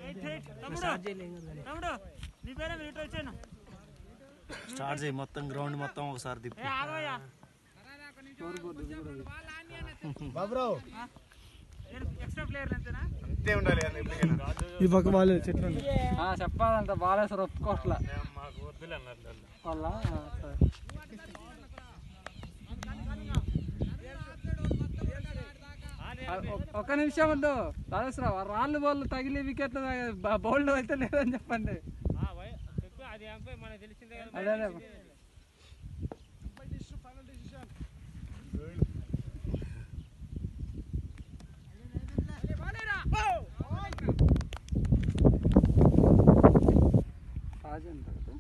తమ్ముడు నీ పేరే మీరు ఇటు వచ్చాను స్టార్ట్ చేయి మొత్తం గ్రౌండ్ మొత్తం ఒకసారి తిప్పి ఏ ఆగవయ్యా ఎక్స్ట్రా ప్లేయర్లు అంతేనా అంతే ఉండాలి అది ఎప్పటికైనా. ఈ పక్క వాళ్ళు చెట్లు ఉన్నాయి. ఆ, చెప్పాలంట బాలేశ్వర ఒప్పుకోవట్లా వాళ్ళ ఆ, సరే. ఆ, ఒ- ఒక్క నిమిషం ఉండు బాలేశ్వర రాళ్ళు బౌల్ తగిలి వికెట్ బౌల్డ్ అయితే లేదని చెప్పండి చెప్పు అది అంపై మనకు తెలిసిందే కదా అదే అదే రాజు ఎంత కదా?